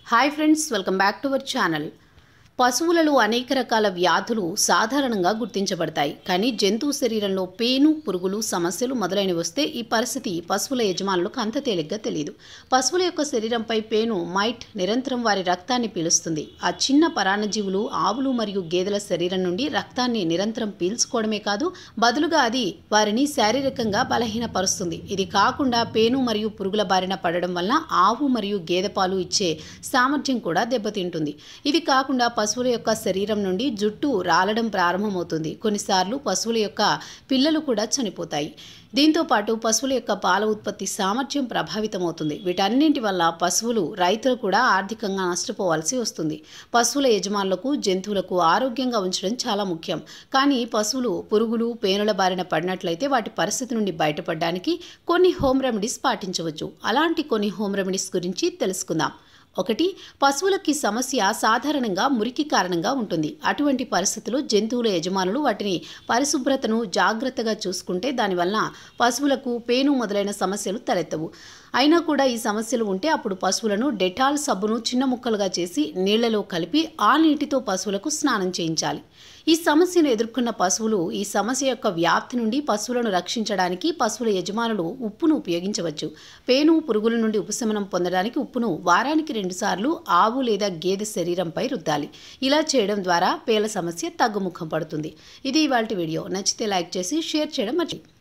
hi friends welcome back to our channel పశువులలో అనేక రకాల వ్యాధులు సాధారణంగా గుర్తించబడతాయి కానీ జంతువు శరీరంలో పేను పురుగులు సమస్యలు మొదలైనవి వస్తే ఈ పరిస్థితి పశువుల యజమానులకు అంత తేలిగ్గా తెలియదు పశువుల యొక్క శరీరంపై పేను మైట్ నిరంతరం వారి రక్తాన్ని పీలుస్తుంది ఆ చిన్న పరాన్నజీవులు ఆవులు మరియు గేదెల శరీరం నుండి రక్తాన్ని నిరంతరం పీల్చుకోవడమే కాదు బదులుగా అది వారిని శారీరకంగా బలహీనపరుస్తుంది ఇది కాకుండా పేను మరియు పురుగుల బారిన పడడం వల్ల ఆవు మరియు గేదె పాలు ఇచ్చే సామర్థ్యం కూడా దెబ్బతింటుంది ఇది కాకుండా పశువుల యొక్క శరీరం నుండి జుట్టు రాలడం ప్రారంభమవుతుంది కొన్నిసార్లు పశువుల యొక్క పిల్లలు కూడా చనిపోతాయి దీంతో పాటు పశువుల యొక్క పాల ఉత్పత్తి సామర్థ్యం ప్రభావితమవుతుంది వీటన్నింటి వల్ల పశువులు రైతులు కూడా ఆర్థికంగా నష్టపోవాల్సి వస్తుంది పశువుల యజమానులకు జంతువులకు ఆరోగ్యంగా ఉంచడం చాలా ముఖ్యం కానీ పశువులు పురుగులు పేనుల బారిన పడినట్లయితే వాటి పరిస్థితి నుండి బయటపడడానికి కొన్ని హోమ్ రెమెడీస్ పాటించవచ్చు అలాంటి కొన్ని హోమ్ రెమెడీస్ గురించి తెలుసుకుందాం ఒకటి పశువులకి సమస్య సాధారణంగా మురికి కారణంగా ఉంటుంది అటువంటి పరిస్థితుల్లో జంతువుల యజమానులు వాటిని పరిశుభ్రతను జాగ్రత్తగా చూసుకుంటే దానివల్ల పశువులకు పేను మొదలైన సమస్యలు తలెత్తవు అయినా కూడా ఈ సమస్యలు ఉంటే అప్పుడు పశువులను డెటాల్ సబ్బును చిన్న ముక్కలుగా చేసి నీళ్లలో కలిపి ఆ నీటితో పశువులకు స్నానం చేయించాలి ఈ సమస్యను ఎదుర్కొన్న పశువులు ఈ సమస్య యొక్క వ్యాప్తి నుండి పశువులను రక్షించడానికి పశువుల యజమానులు ఉప్పును ఉపయోగించవచ్చు పేను పురుగుల నుండి ఉపశమనం పొందడానికి ఉప్పును వారానికి రెండుసార్లు ఆవు లేదా గేదె శరీరంపై రుద్దాలి ఇలా చేయడం ద్వారా పేల సమస్య తగ్గుముఖం పడుతుంది ఇది ఇవాళ వీడియో నచ్చితే లైక్ చేసి షేర్ చేయడం మర్చి